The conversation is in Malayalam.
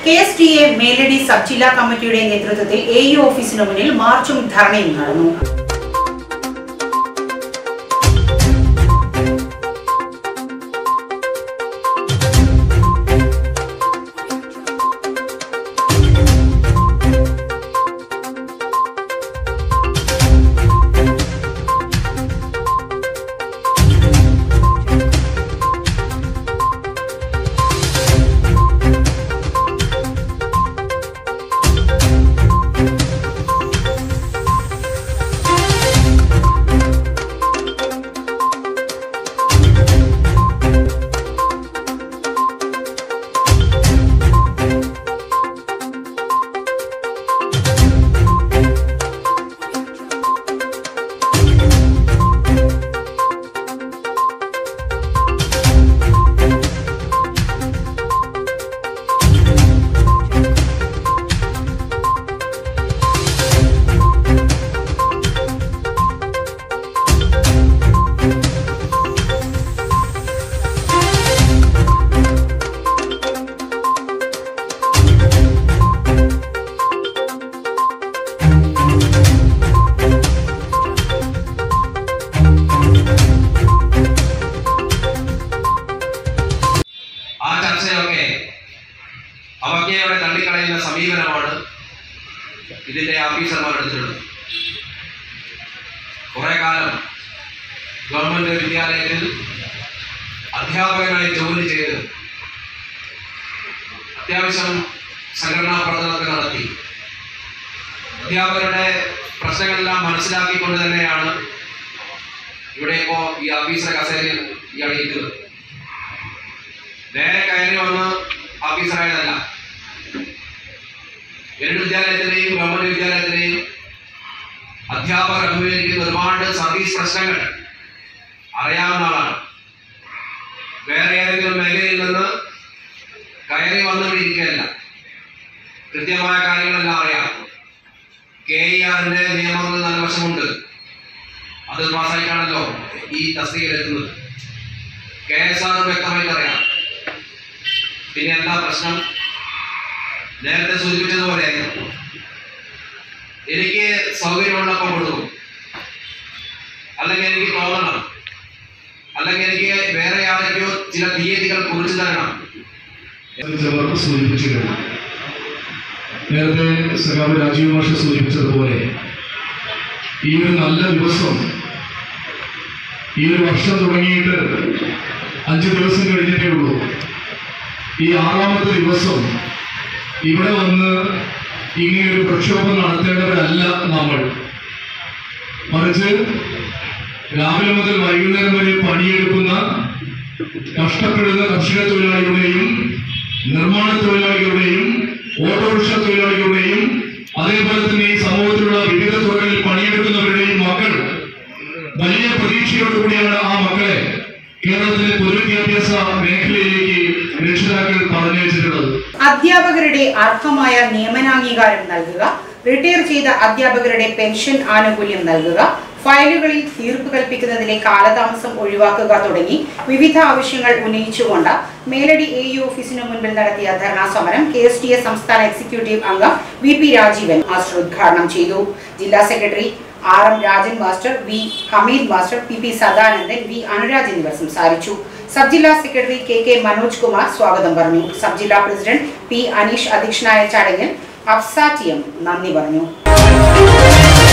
K S T A Meladi sub ജില്ലാ കമ്മിറ്റിയുടെ നേതൃത്വത്തിൽ എ ഇ ഓഫീസിന് മുന്നിൽ മാർച്ചും ധർണയും നടന്നു ആ ചർച്ചയൊക്കെ അവജ്ഞയോടെ തള്ളിക്കളയുന്ന സമീപനമാണ് ഇതിന്റെ ഓഫീസർമാർ എടുത്തിട്ടുള്ളത് കുറെ കാലം ഗവൺമെന്റ് വിദ്യാലയത്തിൽ അധ്യാപകനായി ജോലി ചെയ്ത് അത്യാവശ്യം സംഘടനാ പ്രവർത്തനമൊക്കെ നടത്തി അധ്യാപകരുടെ പ്രശ്നങ്ങളെല്ലാം മനസ്സിലാക്കിക്കൊണ്ട് തന്നെയാണ് ഇവിടെ ഇപ്പോൾ ഈ ഓഫീസർ കസേരയിൽ ഇയാൾ ഇരിക്കുന്നത് നേരെ കയറി വന്ന് ഓഫീസറായതല്ല രണ്ട് വിദ്യാലയത്തിലെയും ഗവൺമെന്റ് വിദ്യാലയത്തിലെയും അധ്യാപകർ അഭിമുഖീകരിക്കുന്ന ഒരുപാട് സർവീസ് പ്രശ്നങ്ങൾ അറിയാവുന്ന ആളാണ് വേറെ ഏതെങ്കിലും മേഖലയിൽ നിന്ന് കയറി വന്നുകൊണ്ട് ഇരിക്കുകയല്ല കൃത്യമായ കാര്യങ്ങളെല്ലാം അറിയാം കെ ഇ ആറിന്റെ നിയമങ്ങൾ നല്ല വശമുണ്ട് അത് പാസ്സായിട്ടാണല്ലോ ഈ തസ്തികയിൽ എത്തുന്നത് കെ എസ് ആർ വ്യക്തമായിട്ട് അറിയാം പിന്നെ എന്താ പ്രശ്നം നേരത്തെ സൂചിപ്പിച്ചതുപോലെ എനിക്ക് സൗകര്യമുള്ളപ്പോൾ കൊടുക്കും അല്ലെങ്കിൽ എനിക്ക് തോന്നണം അല്ലെങ്കിൽ എനിക്ക് വേറെ ആരൊക്കെയോ ചില തീയതികൾ കുറിച്ചു തരണം ചിലർ സൂചിപ്പിച്ചു കഴിഞ്ഞു നേരത്തെ സഖാവ് രാജീവ് മാഷ് സൂചിപ്പിച്ചതുപോലെ ഈ ഒരു നല്ല ദിവസം ഈ ഒരു വർഷം തുടങ്ങിയിട്ട് അഞ്ച് ദിവസം കഴിഞ്ഞിട്ടേ ഉള്ളൂ ഈ ആറാമത്തെ ദിവസം ഇവിടെ വന്ന് ഇങ്ങനെ ഒരു പ്രക്ഷോഭം നടത്തേണ്ടവരല്ല നമ്മൾ മറിച്ച് രാവിലെ മുതൽ വൈകുന്നേരം വരെ പണിയെടുക്കുന്ന കഷ്ടപ്പെടുന്ന കർഷക തൊഴിലാളികളുടെയും നിർമ്മാണ തൊഴിലാളികളുടെയും ഓട്ടോറിക്ഷ തൊഴിലാളികളുടെയും അതേപോലെ തന്നെ ഈ സമൂഹത്തിലുള്ള വിവിധ തുറകളിൽ പണിയെടുക്കുന്നവരുടെയും മക്കൾ വലിയ പ്രതീക്ഷയോടുകൂടിയാണ് ആ മക്കളെ കേരളത്തിലെ പൊതുവിദ്യാഭ്യാസ മേഖലയിലേക്ക് രക്ഷിതാക്കൾ പറഞ്ഞയച്ചിട്ടുള്ളത് അധ്യാപകരുടെ അർഹമായ നിയമനാംഗീകാരം നൽകുക റിട്ടയർ ചെയ്ത അധ്യാപകരുടെ പെൻഷൻ ആനുകൂല്യം നൽകുക ഫയലുകളിൽ തീർപ്പ് കൽപ്പിക്കുന്നതിലെ കാലതാമസം ഒഴിവാക്കുക തുടങ്ങി വിവിധ ആവശ്യങ്ങൾ ഉന്നയിച്ചുകൊണ്ട് മേലടി എ ഇ ഓഫീസിന് മുൻപിൽ നടത്തിയ ധർണാ സമരം കെ എസ് ടി എ സംസ്ഥാന എക്സിക്യൂട്ടീവ് അംഗം വി പി രാജീവൻ മാസ്റ്റർ ഉദ്ഘാടനം ചെയ്തു ജില്ലാ secretary R M Rajan master V Hameed master P P Sadanandan V Anuraj എന്നിവർ സംസാരിച്ചു സബ് ജില്ലാ secretary K K Manoj Kumar സ്വാഗതം പറഞ്ഞു സബ് ജില്ലാ പ്രസിഡന്റ് പി അനീഷ് അധ്യക്ഷനായ ചടങ്ങിൽ അഫ്സ ടി എം നന്ദി പറഞ്ഞു